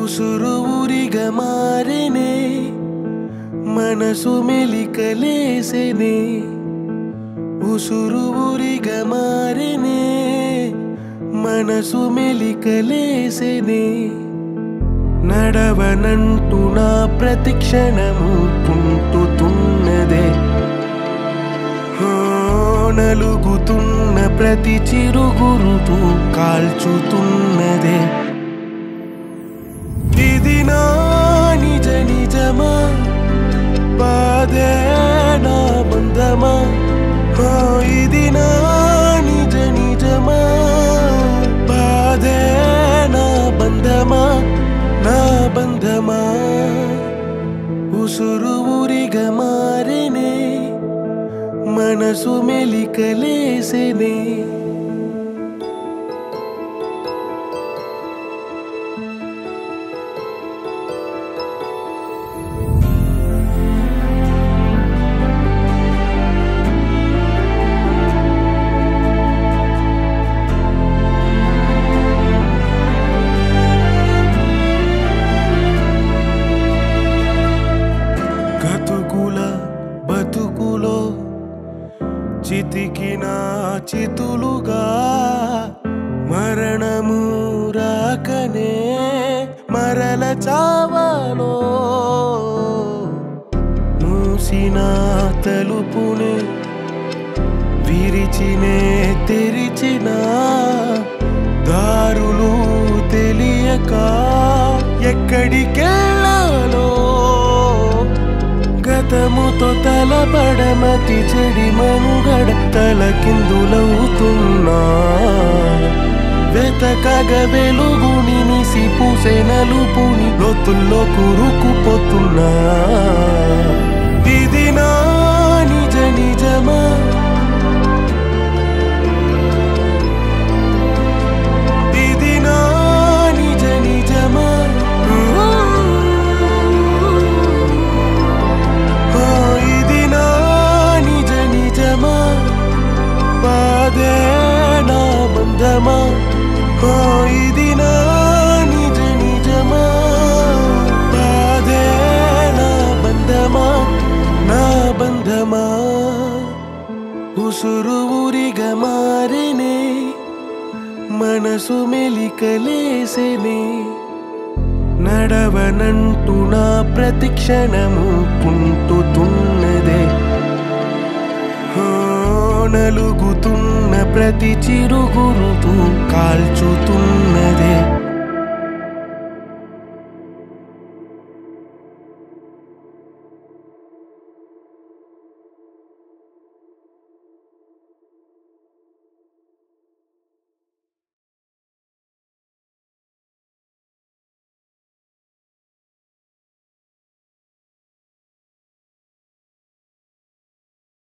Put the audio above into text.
ఉసురు ఊరిగా మారేనే మనసు మెలికలేసేనే ఉసురు ఊరిగా మారేనే మనసు మెలికలేసేనే నడవనంటూ నా ప్రతిక్షణము కుంటుతున్నదే హో, నలుగుతున్న ప్రతి చిరుగురుతూ కాల్చుతున్నదే ఇది నా నిజ నిజమా బాధే నా బంధమా హో, ఇది నా నిజ నిజమా బాధే నా బంధమా నా బంధమా ఉసురు ఊరిగా మారేనే మనసు మెలికలేసేనే గతుకుల బతుకులో చితికిన చితులుగా మరణము రాకనే మరల చావాలో మూసిన తలుపునే విరిచినే తెరిచిన దారులు తెలియక ఎక్కడికెళ్ళాలో గతముతో తలపడమతి చెడి మనుగడ తలకిందులవుతున్నా వెతకగ వెలుగుని నిసి పూసే నలుపుని లోతుల్లో కురుకుపోతున్నా ఇది నా నిజ నిజమా ఇది నా నిజ నిజమా ఓ, ఇది నా నిజ నిజమా బాధే నా బంధమా ఓ, ఇది నా నిజ నిజమా బాధే నా బంధమా నా బంధమా ఉసురు ఊరిగా మారేనే మనసు మెలికలేసేనే నడవనంటూ నా ప్రతిక్షణము కుంటుతున్నదే హో, నలుగుతున్న ప్రతి చిరుగురుతూ కాల్చుతున్నదే